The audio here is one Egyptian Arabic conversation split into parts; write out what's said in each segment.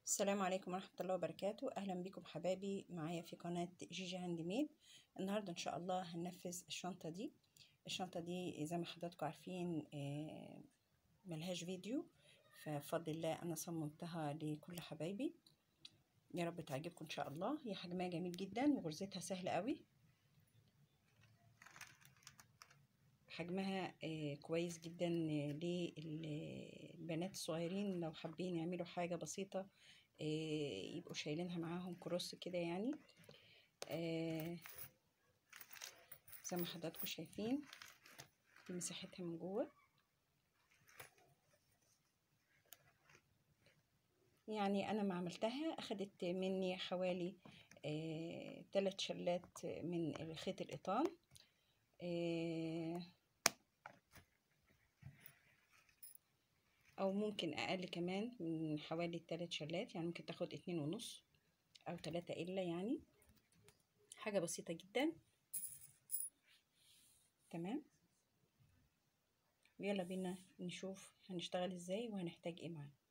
السلام عليكم ورحمة الله وبركاته أهلا بكم حبايبي معايا في قناة جيجي هاند ميد النهاردة إن شاء الله هننفذ الشنطة دي الشنطة دي زي ما حضراتكم عارفين آه، ملهاش فيديو فبفضل الله أنا صممتها لكل حبايبي يا رب تعجبكم إن شاء الله هي حجمها جميل جدا وغرزتها سهلة قوي حجمها آه كويس جدا للبنات الصغيرين لو حابين يعملوا حاجة بسيطة آه يبقوا شايلينها معاهم كروس كده يعني آه زي ما حضراتكم شايفين دي مساحتها من جوه يعني انا ما عملتها اخدت مني حوالي آه تلات شلات من خيط القطان آه او ممكن اقل كمان من حوالي تلات شلات يعني ممكن تاخد اتنين ونص او تلاتة الا يعني حاجة بسيطة جدا تمام يلا بينا نشوف هنشتغل ازاي وهنحتاج ايه معانا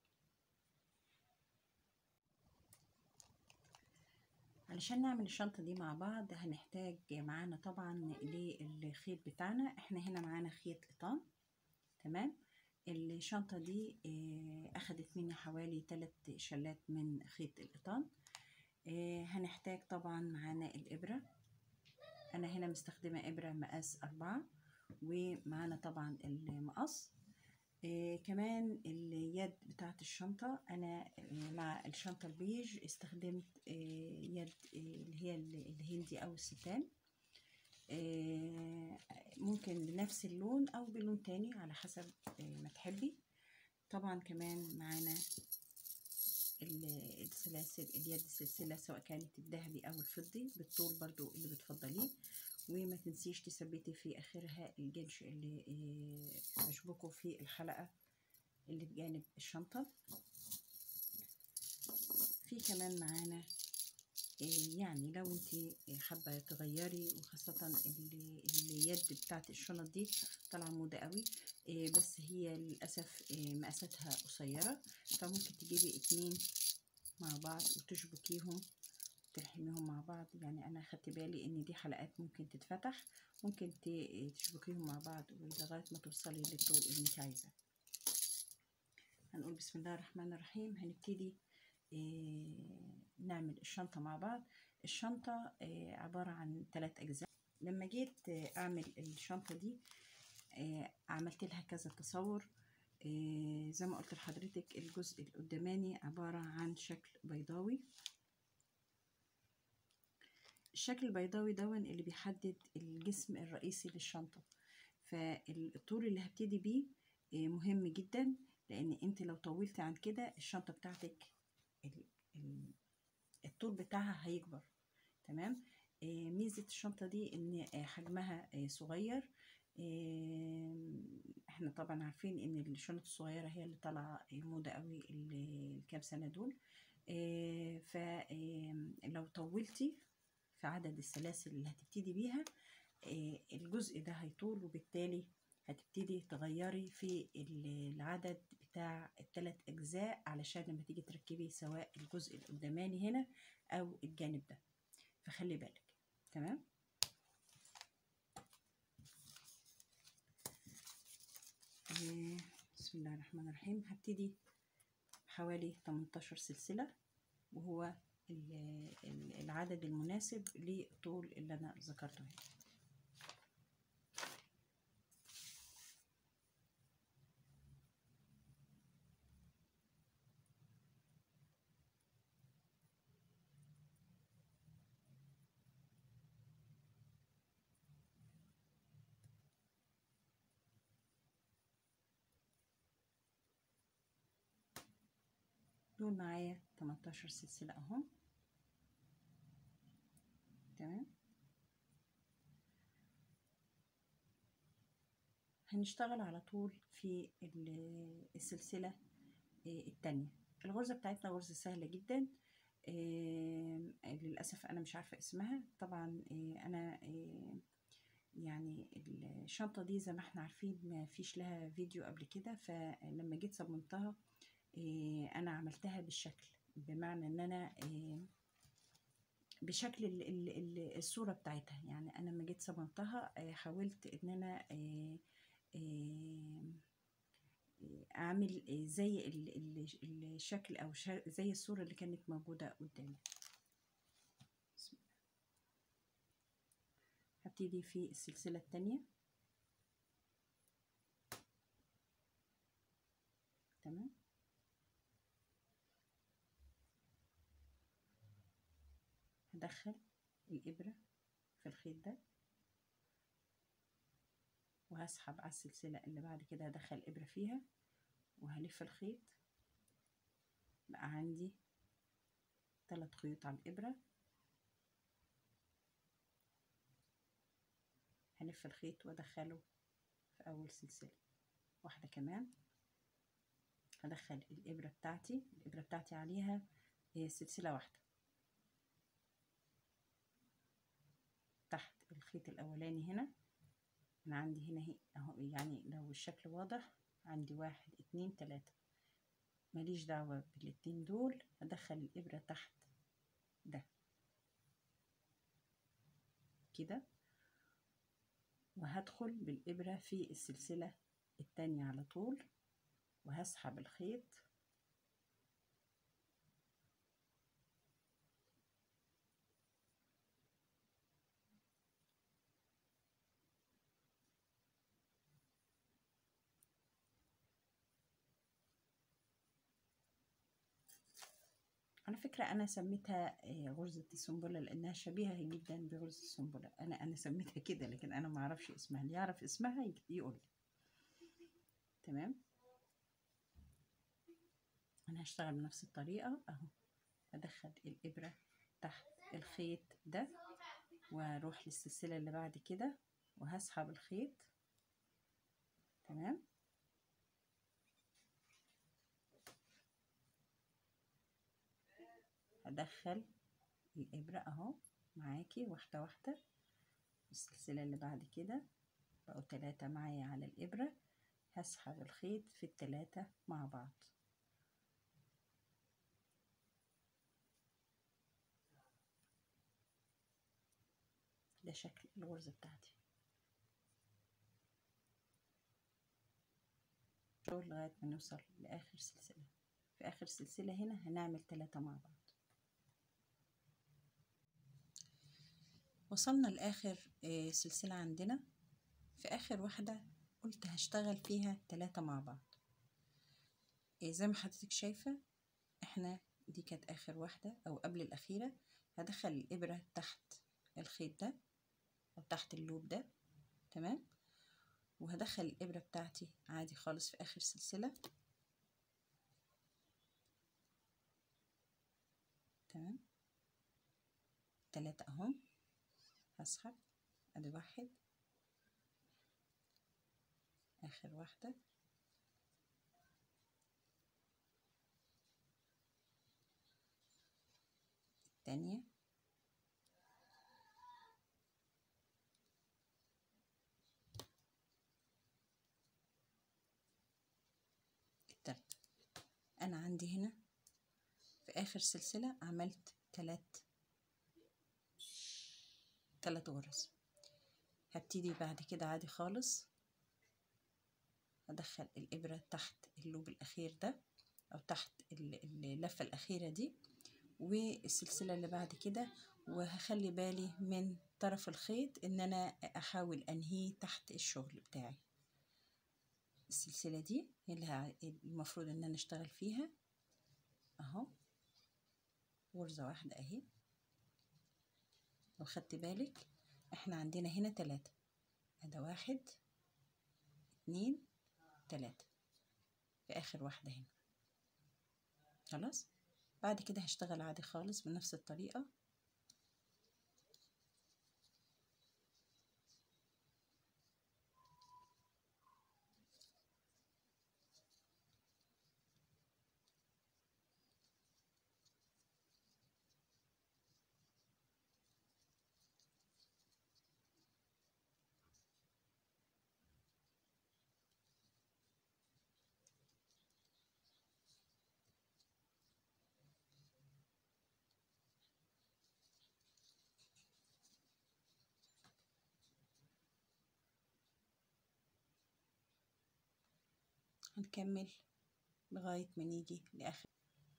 علشان نعمل الشنطة دي مع بعض هنحتاج معانا طبعا للخيط بتاعنا احنا هنا معانا خيط قطان تمام الشنطة دي أخدت مني حوالي تلات شلات من خيط القطان هنحتاج طبعا معانا الإبرة أنا هنا مستخدمة إبرة مقاس أربعة ومعانا طبعا المقص كمان اليد بتاعت الشنطة أنا مع الشنطة البيج استخدمت يد اللي هي الهندي أو الستان ممكن بنفس اللون او بلون تاني على حسب ما تحبي طبعا كمان معانا السلاسل اليد السلسله سواء كانت الذهبي او الفضي بالطول برضو اللي بتفضليه وما تنسيش تثبتي في اخرها الجنش اللي اشبكه في الحلقه اللي بجانب الشنطه في كمان معانا يعني لو انت حابه تغيري وخاصه اليد بتاعت الشنط دي طالعه موضه قوي بس هي للاسف مقاساتها قصيره فممكن تجيبي اتنين مع بعض وتشبكيهم تلحميهم مع بعض يعني انا خدت بالي ان دي حلقات ممكن تتفتح ممكن تشبكيهم مع بعض لغايه ما توصلي للطول اللي انت عايزاه هنقول بسم الله الرحمن الرحيم هنبتدي نعمل الشنطة مع بعض الشنطة عبارة عن ثلاث أجزاء لما جيت أعمل الشنطة دي عملت لها كذا تصور زي ما قلت لحضرتك الجزء القداماني عبارة عن شكل بيضاوي الشكل البيضاوي دون اللي بيحدد الجسم الرئيسي للشنطة فالطول اللي هبتدي بيه مهم جدا لان انت لو طولتي عن كده الشنطة بتاعتك الطول بتاعها هيكبر تمام آه ميزة الشنطة دي ان حجمها آه صغير آه احنا طبعا عارفين ان الشنط الصغيرة هي اللي طالعة موضة قوي الكام سنة دول فلو طولتي في عدد السلاسل اللي هتبتدي بيها الجزء ده هيطول وبالتالي هتبتدي تغيري في العدد بتاع الثلاث اجزاء علشان لما تيجي تركبي سواء الجزء القداماني هنا او الجانب ده فخلي بالك تمام بسم الله الرحمن الرحيم هبتدي حوالي 18 سلسله وهو العدد المناسب للطول اللي انا ذكرته هنا دول معايا 18 سلسلة اهم تمام هنشتغل على طول في السلسلة التانية الغرزة بتاعتنا غرزة سهلة جدا للأسف أنا مش عارفة اسمها طبعا أنا يعني الشنطة دي زي ما احنا عارفين ما فيش لها فيديو قبل كده فلما جيت صممتها إيه، انا عملتها بالشكل بمعنى ان انا آه، بشكل ال- ال- ال- الصورة بتاعتها يعني انا لما جيت صممتها آه، حاولت ان انا آه، آه، اعمل آه، زي ال- ال- الشكل او شا- زي الصورة اللي كانت موجودة قدامي بسم الله. هبتدي في السلسلة التانية تمام هدخل الإبرة في الخيط ده وهسحب على السلسلة اللي بعد كده هدخل الإبرة فيها وهلف الخيط بقى عندي ثلاث خيوط على الإبرة هلف الخيط وأدخله في أول سلسلة واحدة كمان هدخل الإبرة بتاعتي الإبرة بتاعتي عليها آه، سلسلة واحدة تحت الخيط الأولاني هنا أنا عندي هنا هي أهو يعني لو الشكل واضح عندي واحد اتنين تلاتة ماليش دعوة بالاتنين دول هدخل الإبرة تحت ده كده وهدخل بالإبرة في السلسلة التانية على طول وهسحب الخيط على فكرة أنا سميتها آه، غرزة السنبلة لأنها شبيهة جدا بغرزة السنبلة أنا أنا سميتها كده لكن أنا ما أعرفش اسمها اللي يعرف اسمها يك- يقول لي تمام أنا هشتغل بنفس الطريقة أهو أدخل الإبرة تحت الخيط ده وأروح للسلسلة اللي بعد كده وهسحب الخيط تمام هدخل الإبرة أهو معاكي واحدة واحدة السلسلة اللي بعد كده بقوا تلاتة معايا على الإبرة هسحب الخيط في التلاتة مع بعض ده شكل الغرزة بتاعتي شغل لغاية ما نوصل لآخر سلسلة في آخر سلسلة هنا هنعمل تلاتة مع بعض وصلنا لآخر آه، سلسلة عندنا في آخر واحدة قلت هشتغل فيها تلاتة مع بعض آه، زي ما حضرتك شايفة احنا دي كانت آخر واحدة أو قبل الأخيرة هدخل الإبرة تحت الخيط ده أو تحت اللوب ده تمام وهدخل الإبرة بتاعتي عادي خالص في آخر سلسلة تمام تلاتة أهم هسحب أدي واحد آخر واحدة التانية التالتة أنا عندي هنا في آخر سلسلة عملت تلات تلات غرز هبتدي بعد كده عادي خالص هدخل الإبرة تحت اللوب الأخير ده أو تحت ال- اللفة الأخيرة دي والسلسلة اللي بعد كده وهخلي بالي من طرف الخيط إن أنا أحاول أنهيه تحت الشغل بتاعي السلسلة دي هي اللي ه- المفروض إن أنا أشتغل فيها أهو غرزة واحدة أهي لو خدت بالك احنا عندنا هنا تلاتة هذا واحد اتنين تلاتة في آخر واحدة هنا خلاص بعد كده هشتغل عادي خالص بنفس الطريقة هنكمل لغاية ما نيجي لآخر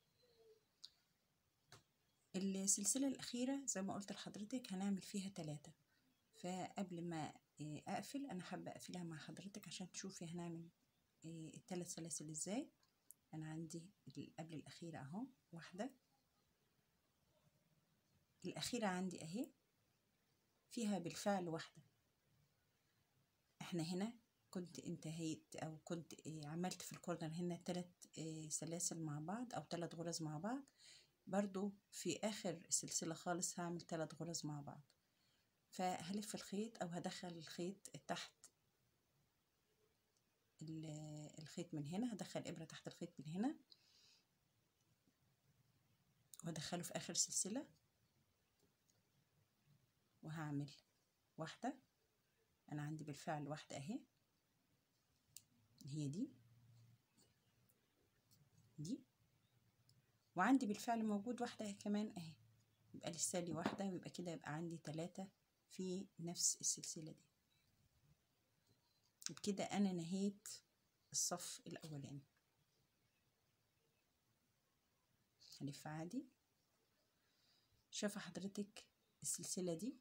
السلسلة الأخيرة زي ما قلت لحضرتك هنعمل فيها تلاتة فقبل ما أقفل أنا حابة أقفلها مع حضرتك عشان تشوفي هنعمل التلات سلاسل إزاي أنا عندي قبل الأخيرة أهو واحدة الأخيرة عندي أهي فيها بالفعل واحدة احنا هنا كنت انتهيت او كنت عملت في الكورنر هنا تلات سلاسل مع بعض او تلات غرز مع بعض برضو في اخر السلسلة خالص هعمل تلات غرز مع بعض فهلف الخيط او هدخل الخيط تحت الخيط من هنا هدخل ابرة تحت الخيط من هنا وادخله في اخر السلسلة وهعمل واحدة انا عندي بالفعل واحدة اهي هي دي دي وعندي بالفعل موجود واحدة كمان اهي يبقى لسه لي واحدة ويبقى كده يبقى عندي تلاتة في نفس السلسلة دي وبكده انا نهيت الصف الاولاني هلف عادي شايفة حضرتك السلسلة دي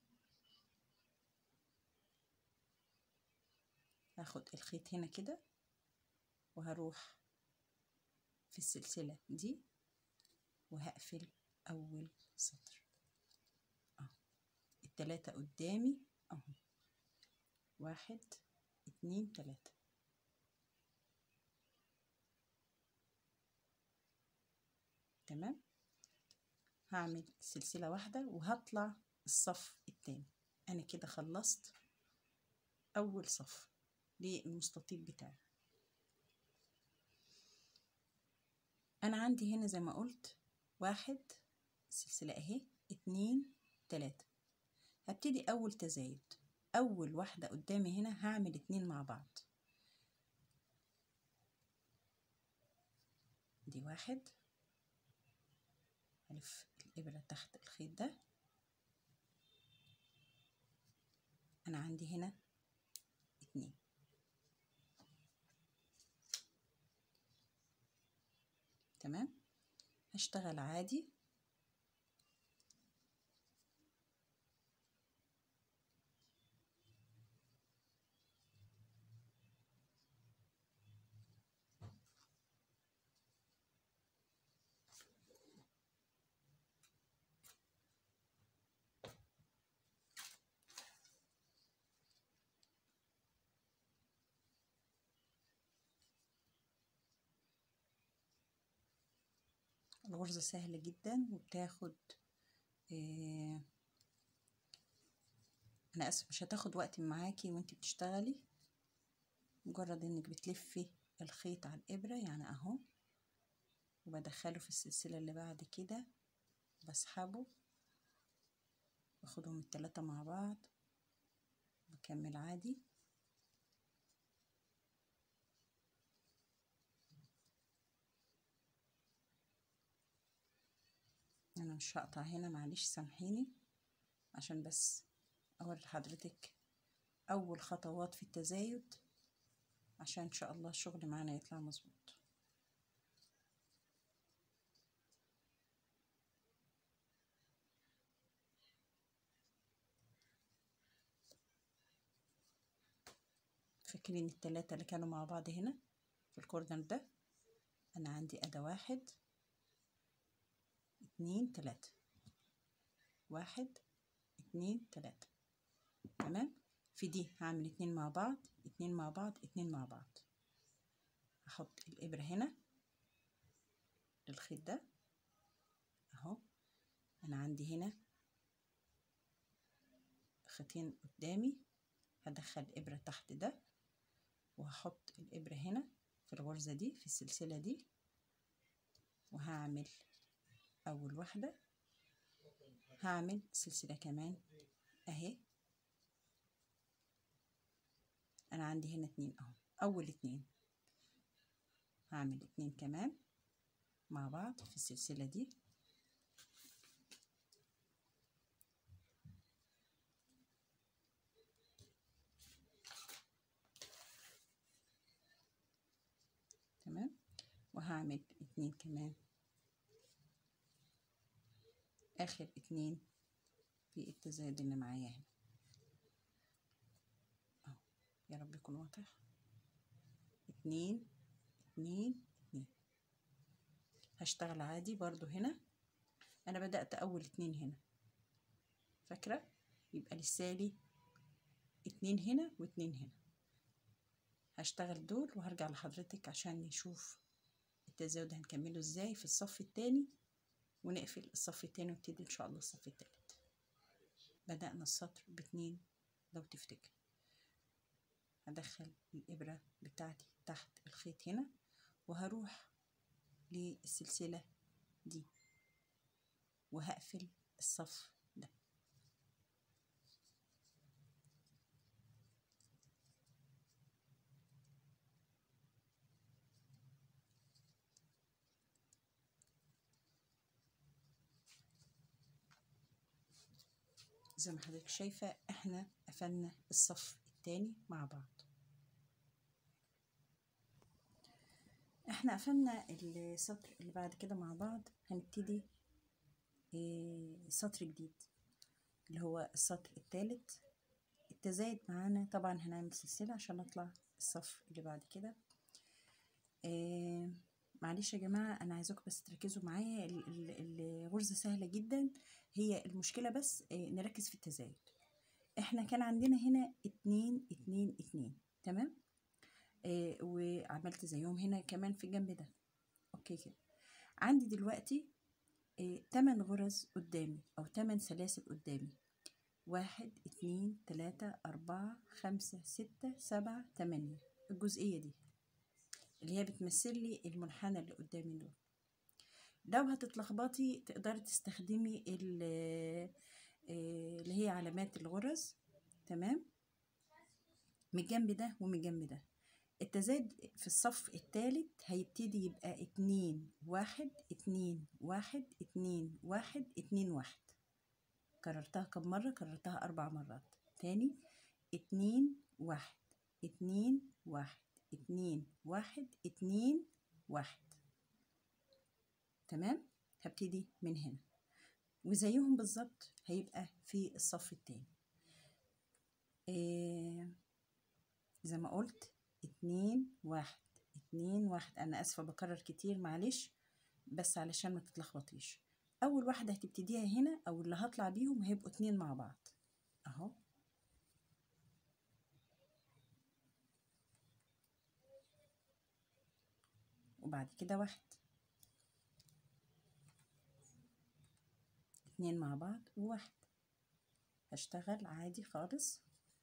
هاخد الخيط هنا كده وهروح في السلسلة دي وهقفل أول سطر أهو التلاتة قدامي أهو واحد اتنين تلاتة تمام هعمل سلسلة واحدة وهطلع الصف التاني أنا كده خلصت أول صف للمستطيل بتاعي انا عندي هنا زي ما قلت واحد السلسلة اهي اتنين تلاتة هبتدي اول تزايد اول واحدة قدامي هنا هعمل اتنين مع بعض دي واحد هلف الابرة تحت الخيط ده انا عندي هنا اتنين تمام هشتغل عادي الغرزة سهلة جدا وبتاخد إيه أنا آسف مش هتاخد وقت معاكي وانتي بتشتغلي مجرد انك بتلفي الخيط على الإبرة يعني أهو وبدخله في السلسلة اللي بعد كده بسحبه باخدهم التلاتة مع بعض بكمل عادي انا مش هقطع هنا معلش سامحيني عشان بس اوري لحضرتك اول خطوات في التزايد عشان ان شاء الله الشغل معانا يطلع مظبوط فاكرين التلاتة اللي كانوا مع بعض هنا في الكورنر ده انا عندي اداة واحد اتنين تلاتة واحد اتنين تلاتة تمام في دي هعمل اتنين مع بعض اتنين مع بعض اتنين مع بعض هحط الإبرة هنا للخيط ده اهو انا عندي هنا خيطين قدامي هدخل الإبرة تحت ده وهحط الإبرة هنا في الغرزة دي في السلسلة دي وهعمل أول واحدة هعمل سلسلة كمان أهي أنا عندي هنا اتنين أهو أول اتنين هعمل اتنين كمان مع بعض في السلسلة دي وهعمل اتنين كمان اخر اتنين في التزايد اللي معايا هنا اهو يا رب يكون واضح اتنين اتنين اتنين هشتغل عادي برضو هنا انا بدأت اول اتنين هنا فاكرة يبقى لسالي اتنين هنا واتنين هنا هشتغل دول وهرجع لحضرتك عشان نشوف التزايد هنكمله ازاي في الصف التاني ونقفل الصف التاني ونبتدي ان شاء الله الصف التالت بدأنا السطر باتنين لو تفتكر هدخل الإبرة بتاعتي تحت الخيط هنا وهروح للسلسلة دي وهقفل الصف ده زي ما حضرتك شايفة احنا قفلنا الصف التاني مع بعض احنا قفلنا السطر اللي بعد كده مع بعض هنبتدي اه سطر جديد اللي هو السطر التالت التزايد معانا طبعا هنعمل سلسلة عشان نطلع الصف اللي بعد كده اه معلش يا جماعة أنا عايزاكم بس تركزوا معايا الغرزة سهلة جدا هي المشكلة بس اه نركز في التزايد احنا كان عندنا هنا اتنين اتنين اتنين تمام اه وعملت زيهم هنا كمان في الجنب ده اوكي كده عندي دلوقتي اه تمن غرز قدامي او تمن سلاسل قدامي واحد اتنين تلاتة أربعة خمسة ستة سبعة تمانية الجزئية دي اللي هي بتمثل لي المنحنى اللي قدامي دول لو هتتلخبطي تقدري تستخدمي اللي هي علامات الغرز تمام من الجنب ده ومن الجنب ده التزايد في الصف الثالث هيبتدي يبقى اتنين واحد اتنين واحد اتنين واحد اتنين واحد كررتها كم مرة كررتها أربع مرات تاني اتنين واحد اتنين واحد اتنين واحد اتنين واحد تمام هبتدي من هنا وزيهم بالظبط هيبقى في الصف التاني إيه زي ما قلت اتنين واحد اتنين واحد انا اسفة بكرر كتير معلش بس علشان ما تتلخبطيش اول واحدة هتبتديها هنا او اللي هطلع بيهم هيبقوا اتنين مع بعض اهو وبعد كده واحد اتنين مع بعض وواحد هشتغل عادي خالص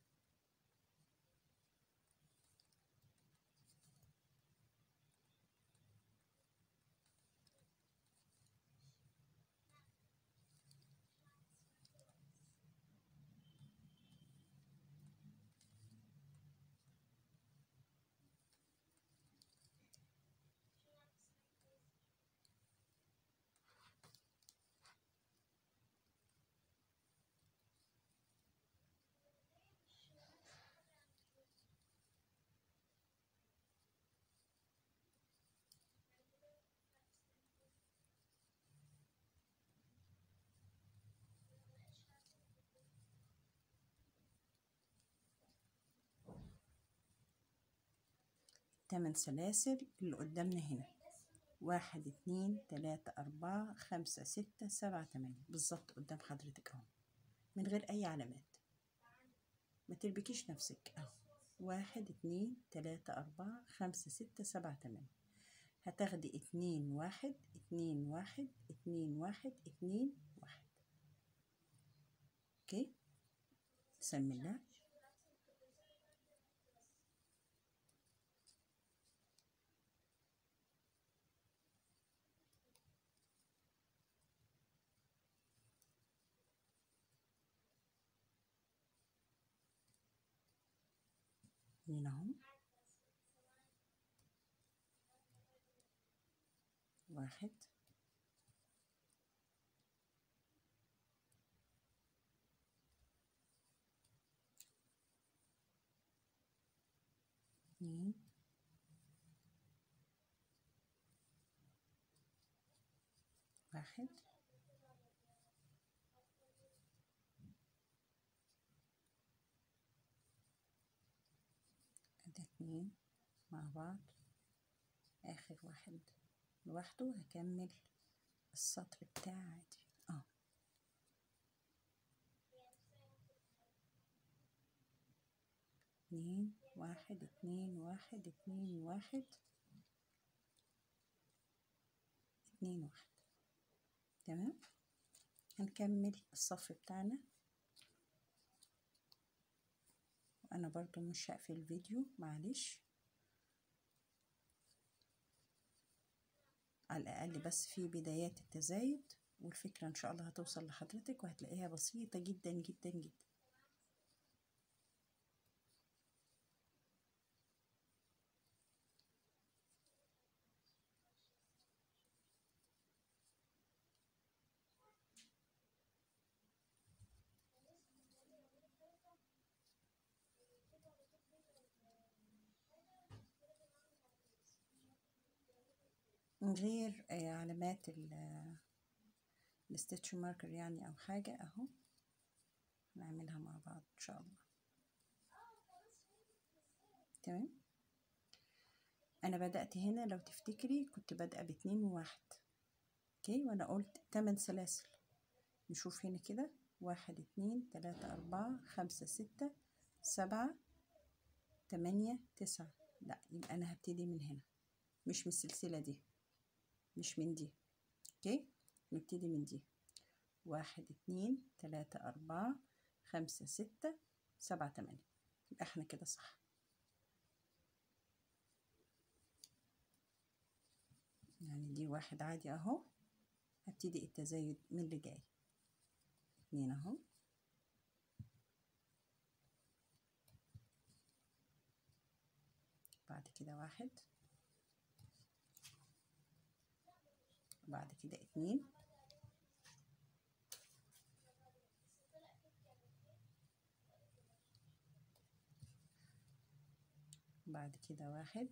تمن سلاسل اللي قدامنا هنا واحد اتنين تلاتة أربعة خمسة ستة سبعة تمانية بالظبط قدام حضرتك اهو من غير أي علامات ما تربكيش نفسك اهو واحد اتنين تلاتة أربعة خمسة ستة سبعة تمانية هتاخدي اتنين واحد اتنين واحد اتنين واحد اتنين واحد اوكي بسم الله اتنين اهو واحد اتنين واحد ادي اتنين مع بعض اخر واحد لوحده هكمل السطر بتاعي عادي اه اتنين واحد اتنين واحد اتنين واحد اتنين واحد تمام هنكمل الصف بتاعنا وانا برضو مش هقفل الفيديو معلش على الاقل بس في بدايات التزايد والفكرة ان شاء الله هتوصل لحضرتك وهتلاقيها بسيطة جدا جدا جدا من غير آه، علامات ال- الستitch ماركر يعني او حاجة اهو نعملها مع بعض ان شاء الله تمام انا بدأت هنا لو تفتكري كنت بادئة باتنين وواحد اوكي وانا قلت تمن سلاسل نشوف هنا كده واحد اتنين تلاتة اربعة خمسة ستة سبعة تمانية تسعة لا يبقى انا هبتدي من هنا مش من السلسلة دي مش من دي اوكي نبتدي من دي واحد اتنين تلاتة اربعة خمسة ستة سبعة تمانية يبقى احنا كده صح يعني دي واحد عادي اهو هبتدي التزايد من اللي جاي اتنين اهو بعد كده واحد بعد كده اتنين بعد كده واحد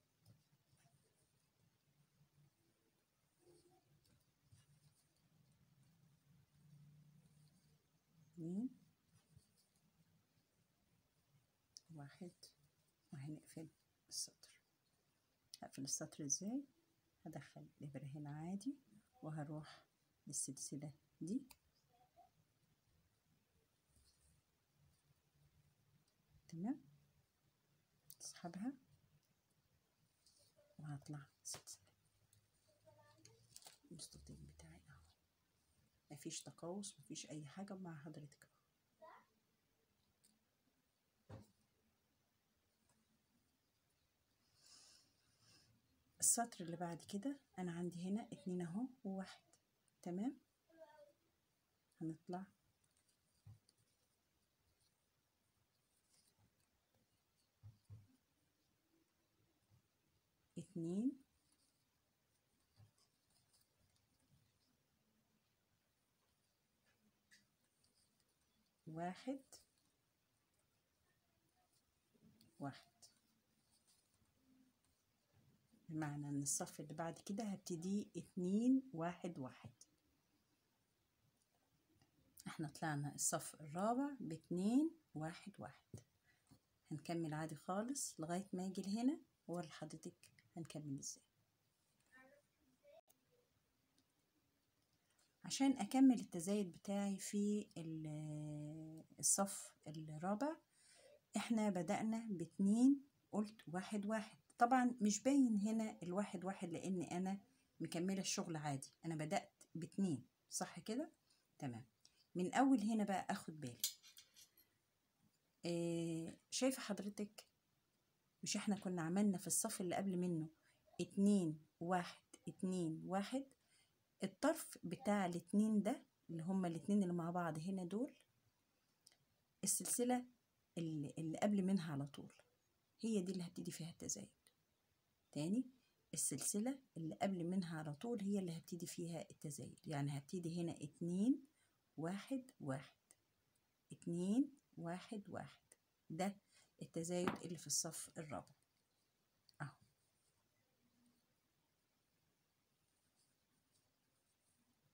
اتنين واحد وهنقفل السطر هقفل السطر ازاي هدخل الإبرة هنا عادي وهروح للسلسلة دي تمام اسحبها وهطلع سلسلة المستطيل بتاعي اهو مفيش تقوس مفيش اي حاجة مع حضرتك اهو السطر اللي بعد كده انا عندي هنا اتنين اهو وواحد تمام هنطلع اتنين واحد واحد بمعنى ان الصف اللي بعد كده هبتدي اتنين واحد واحد احنا طلعنا الصف الرابع باتنين واحد واحد هنكمل عادي خالص لغاية ما يجي لهنا ووري لحضرتك هنكمل ازاي عشان اكمل التزايد بتاعي في ال- الصف الرابع احنا بدأنا باتنين قلت واحد واحد طبعا مش باين هنا الواحد واحد لان انا مكملة الشغل عادي انا بدأت باتنين صح كده تمام من اول هنا بقى اخد بالي إيه شايفة حضرتك مش احنا كنا عملنا في الصف اللي قبل منه اتنين واحد اتنين واحد الطرف بتاع الاتنين ده اللي هما الاتنين اللي مع بعض هنا دول السلسلة اللي, اللي قبل منها على طول هي دي اللي هبتدي فيها التزايد تاني السلسلة اللي قبل منها على طول هي اللي هبتدي فيها التزايد يعني هبتدي هنا اتنين واحد واحد اتنين واحد واحد ده التزايد اللي في الصف الرابع اهو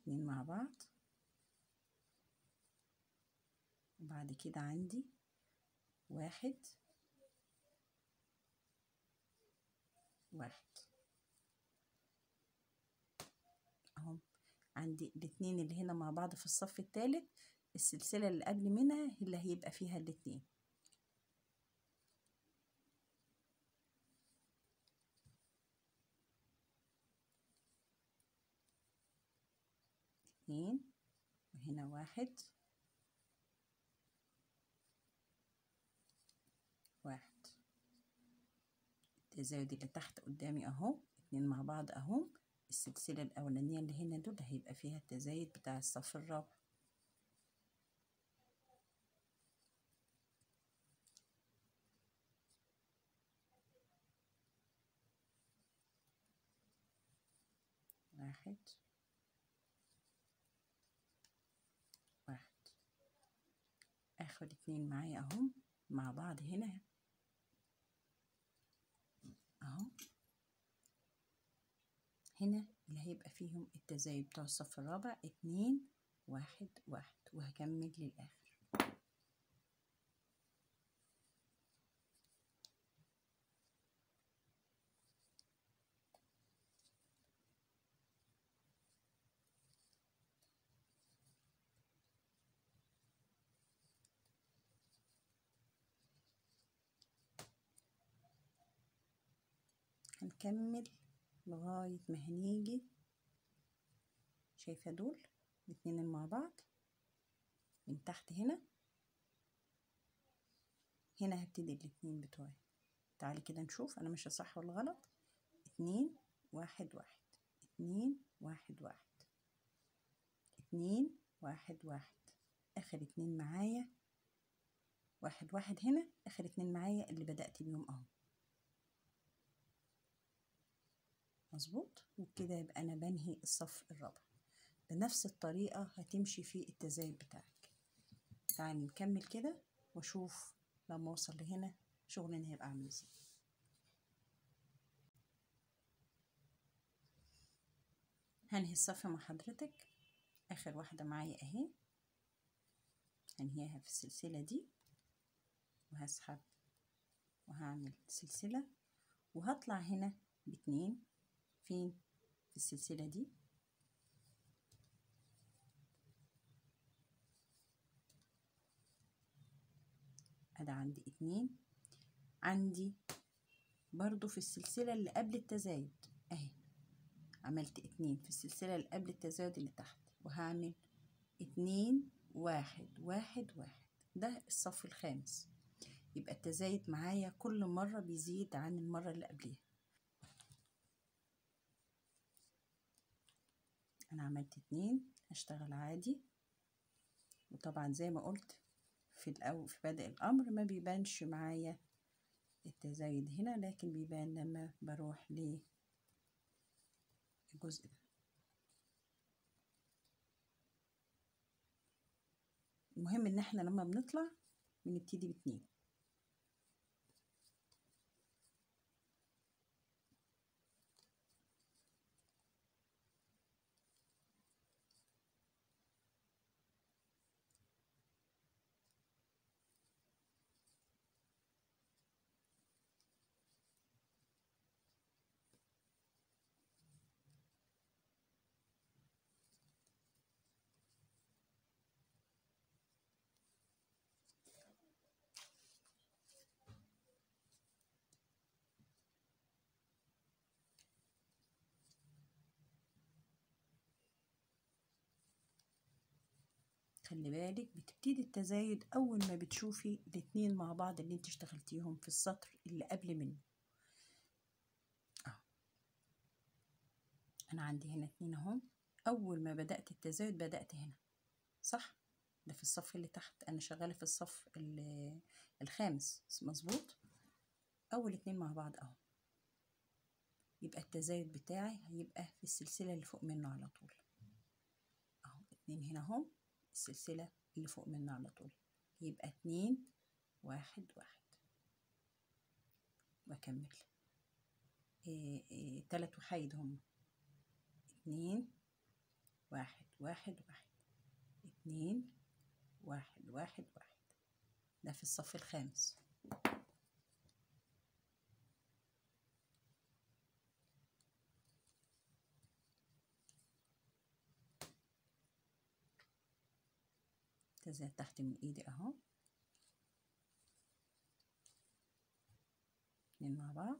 اتنين مع بعض وبعد كده عندي واحد واحد اهو عندي الاتنين اللي هنا مع بعض في الصف التالت السلسلة اللي قبل منها اللي هيبقى فيها الاتنين اتنين وهنا واحد واحد التزايد اللي تحت قدامي اهو اتنين مع بعض اهو السلسلة الأولانية اللي هنا دول هيبقى فيها التزايد بتاع الصف الرابع واحد واحد اخد اتنين معايا اهم مع بعض هنا اهو هنا اللي هيبقى فيهم التزايد بتوع الصف الرابع اتنين واحد واحد وهكمل للآخر هنكمل لغاية ما هنيجي شايفة دول الاتنين اللي مع بعض من تحت هنا هنا هبتدي الاتنين بتوعي تعالي كده نشوف انا ماشية صح ولا غلط اتنين واحد واحد اتنين واحد واحد اتنين واحد واحد اخر اتنين معايا واحد واحد هنا اخر اتنين معايا اللي بدأت بيهم اهو مظبوط وبكده يبقى انا بنهي الصف الرابع بنفس الطريقة هتمشي في التزايد بتاعك تعالي نكمل كده واشوف لما اوصل لهنا شغلنا هيبقى عامل ازاي هنهي الصف مع حضرتك اخر واحدة معايا اهي هنهيها في السلسلة دي وهسحب وهعمل سلسلة وهطلع هنا باتنين فين في السلسلة دي ادي عندي اتنين عندي برضو في السلسلة اللي قبل التزايد اهي عملت اتنين في السلسلة اللي قبل التزايد اللي تحت وهعمل اتنين واحد واحد واحد ده الصف الخامس يبقى التزايد معايا كل مرة بيزيد عن المرة اللي قبليها انا عملت اتنين هشتغل عادي وطبعا زي ما قلت في الأول في بدء الأمر ما بيبانش معايا التزايد هنا لكن بيبان لما بروح للجزء ده المهم ان احنا لما بنطلع بنبتدي باتنين خلي بالك بتبتدي التزايد اول ما بتشوفي الاتنين مع بعض اللي انت اشتغلتيهم في السطر اللي قبل منه اهو انا عندي هنا اتنين اهم اول ما بدأت التزايد بدأت هنا صح ده في الصف اللي تحت انا شغالة في الصف الخامس مظبوط اول اتنين مع بعض اهو يبقى التزايد بتاعي هيبقى في السلسلة اللي فوق منه على طول اهو اتنين هنا اهم السلسلة اللي فوق منه على طول يبقى اتنين واحد واحد واكمل إيه إيه تلات وحيد هم اتنين واحد واحد واحد اتنين واحد واحد واحد ده في الصف الخامس تزال تحت من ايدي اهو اتنين مع بعض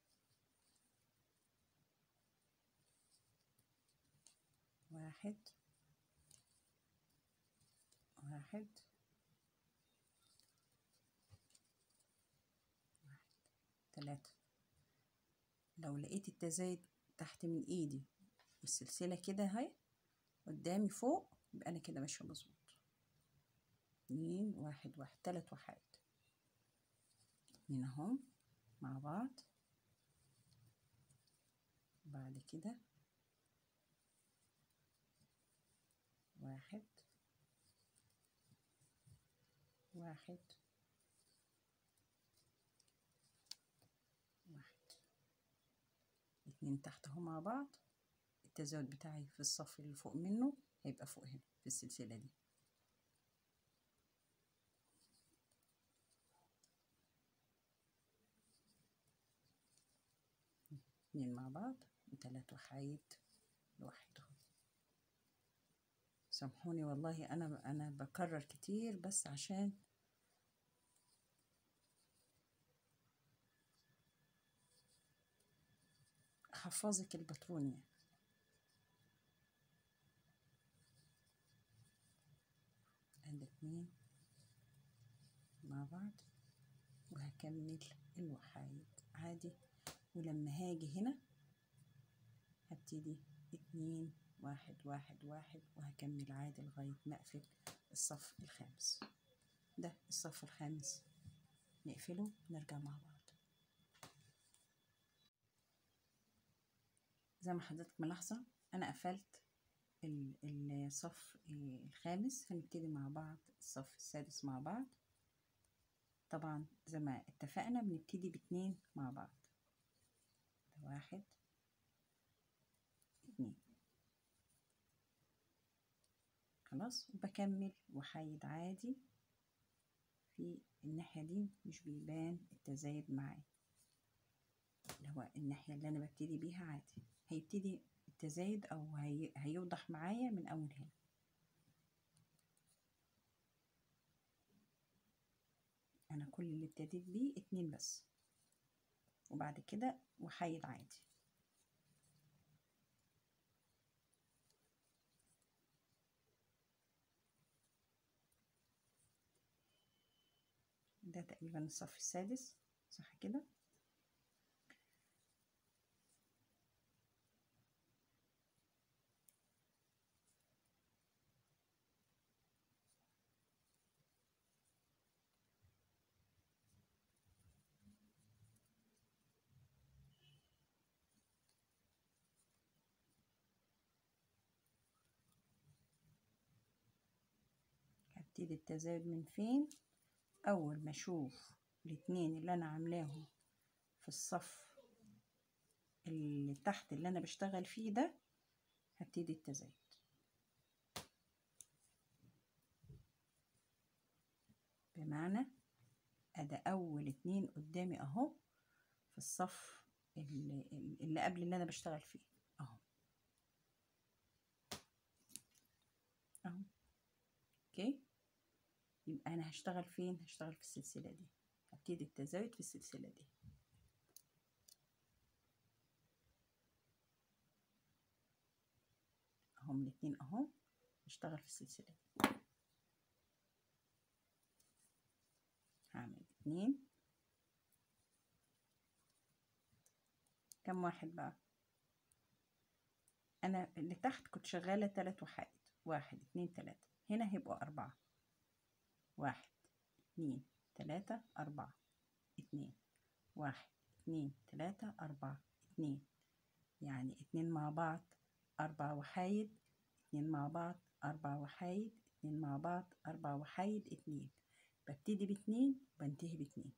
واحد واحد واحد تلاتة لو لقيت التزايد تحت من ايدي والسلسلة كده اهي قدامي فوق يبقى انا كده ماشية مظبوط اتنين واحد واحد تلات وحيد اتنين اهم مع بعض بعد كده واحد واحد واحد اتنين تحت اهو مع بعض التزاوج بتاعي في الصف اللي فوق منه هيبقى فوق هنا في السلسلة دي اتنين مع بعض وتلات وحيد لوحدهم سامحوني والله انا انا بكرر كتير بس عشان احفظك الباترون ادي اتنين مع بعض وهكمل الوحايد عادي ولما هاجي هنا هبتدي اتنين واحد واحد واحد وهكمل عادي لغاية ما اقفل الصف الخامس ده الصف الخامس نقفله نرجع مع بعض زي ما حضرتك ملاحظة انا قفلت الصف الخامس هنبتدي مع بعض الصف السادس مع بعض طبعا زي ما اتفقنا بنبتدي باتنين مع بعض ده واحد اتنين خلاص وبكمل وحيد عادي في الناحية دي مش بيبان التزايد معايا اللي هو الناحية اللي أنا ببتدي بيها عادي هيبتدي التزايد أو هي... هيوضح معايا من أول هنا أنا كل اللي ابتديت بيه اتنين بس وبعد كده وحيد عادي ده تقريبا الصف السادس صح كده هبتدي التزايد من فين اول ما اشوف الاتنين اللي انا عاملاهم في الصف اللي تحت اللي انا بشتغل فيه ده هبتدي التزايد بمعنى ادي اول اتنين قدامي اهو في الصف اللي, اللي قبل اللي انا بشتغل فيه اهو اهو اوكي يبقى انا هشتغل فين هشتغل في السلسله دي هبتدي التزايد في السلسله دي اهم الاتنين اهو هشتغل في السلسله دي هعمل اتنين كم واحد بقى انا اللي تحت كنت شغاله تلات وحيد واحد اتنين تلاته هنا هيبقوا اربعه واحد اتنين تلاتة أربعة اتنين واحد اتنين تلاتة أربعة اتنين يعني اتنين مع بعض أربع وحايد اتنين مع بعض أربع وحايد اتنين مع بعض أربع وحايد اتنين ببتدي باتنين وبنتهي باتنين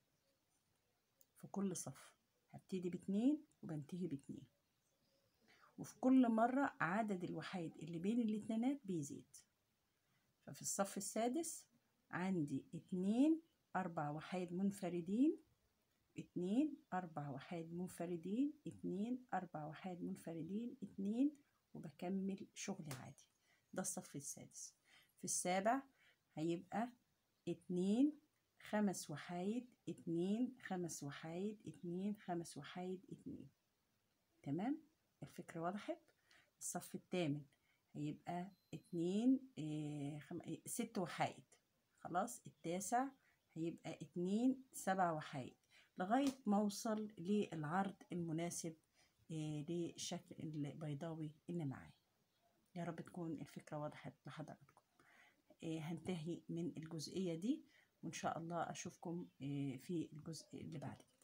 في كل صف هبتدي باتنين وبنتهي باتنين وفي كل مرة عدد الوحيد اللي بين الاتنينات بيزيد ففي الصف السادس عندي اتنين أربع وحيد منفردين اتنين أربع وحيد منفردين اتنين أربع وحيد منفردين اتنين وبكمل شغلي عادي ده الصف السادس في السابع هيبقى اتنين خمس وحايد اتنين خمس وحايد اتنين خمس وحايد اتنين تمام الفكرة وضحت الصف الثامن هيبقى اتنين اه خم... اه ست وحايد خلاص التاسع هيبقى اتنين سبع وحايد لغاية ما اوصل للعرض المناسب اه للشكل البيضاوي اللي معايا يا رب تكون الفكرة وضحت لحضراتكم هنتهي من الجزئية دي وإن شاء الله أشوفكم في الجزء اللي بعد كده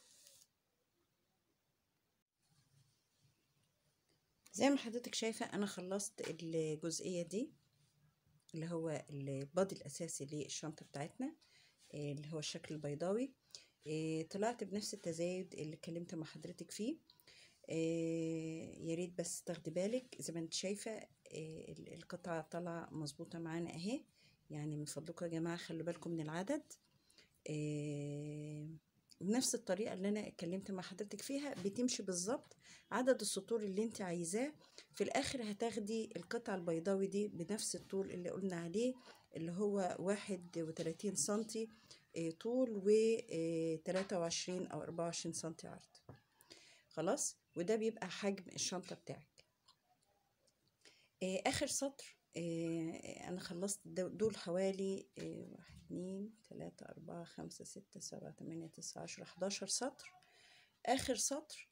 زي ما حضرتك شايفة أنا خلصت الجزئية دي اللي هو البادي الأساسي للشنطة بتاعتنا اللي هو الشكل البيضاوي طلعت بنفس التزايد اللي اتكلمت مع حضرتك فيه يا ريت بس تاخدي بالك زي ما انت شايفة القطعة طالعة مظبوطة معانا اهي يعني من فضلكم يا جماعة خلوا بالكم من العدد بنفس الطريقة اللي أنا اتكلمت مع حضرتك فيها بتمشي بالظبط عدد السطور اللي انت عايزاه في الآخر هتاخدي القطعة البيضاوي دي بنفس الطول اللي قلنا عليه اللي هو واحد وتلاتين سنتي طول و تلاتة وعشرين أو أربعة وعشرين سنتي عرض خلاص وده بيبقى حجم الشنطة بتاعك آخر سطر أنا خلصت دول حوالي واحد اتنين تلاتة أربعة خمسة ستة سبعة تمانية تسعة عشرة حداشر سطر آخر سطر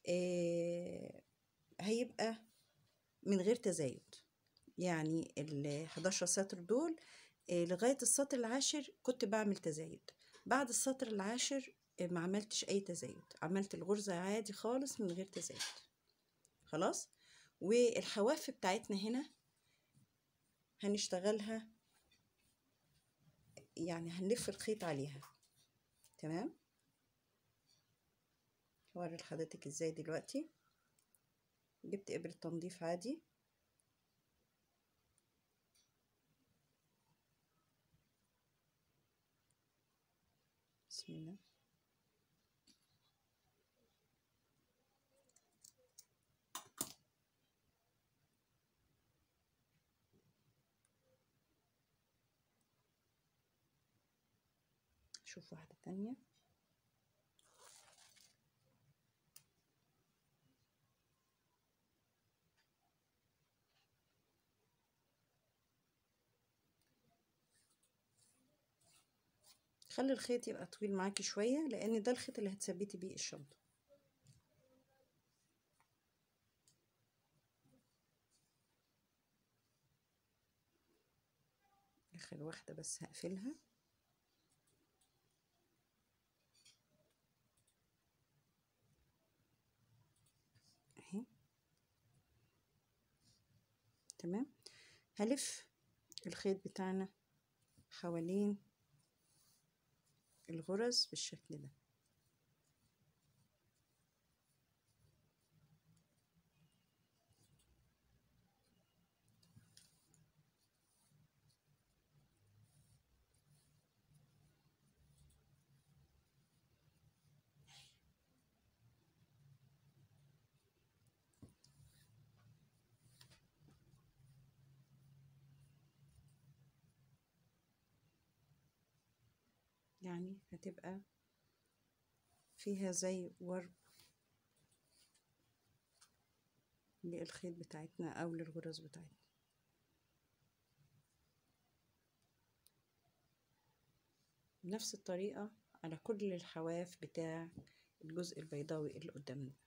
هيبقى من غير تزايد يعني ال 11 سطر دول لغاية السطر العاشر كنت بعمل تزايد بعد السطر العاشر ما عملتش أي تزايد عملت الغرزة عادي خالص من غير تزايد خلاص والحواف بتاعتنا هنا هنشتغلها يعني هنلف الخيط عليها تمام هوري لحضرتك ازاي دلوقتي جبت ابرة تنظيف عادي بسم الله شوف واحدة تانية خلي الخيط يبقى طويل معاكي شوية لان ده الخيط اللي هتثبتي بيه الشنطة اخر واحدة بس هقفلها اهي تمام هلف الخيط بتاعنا حوالين الغرز بالشكل ده يعني هتبقى فيها زي ورب للخيط بتاعتنا او للغرز بتاعتنا بنفس الطريقة على كل الحواف بتاع الجزء البيضاوي اللي قدامنا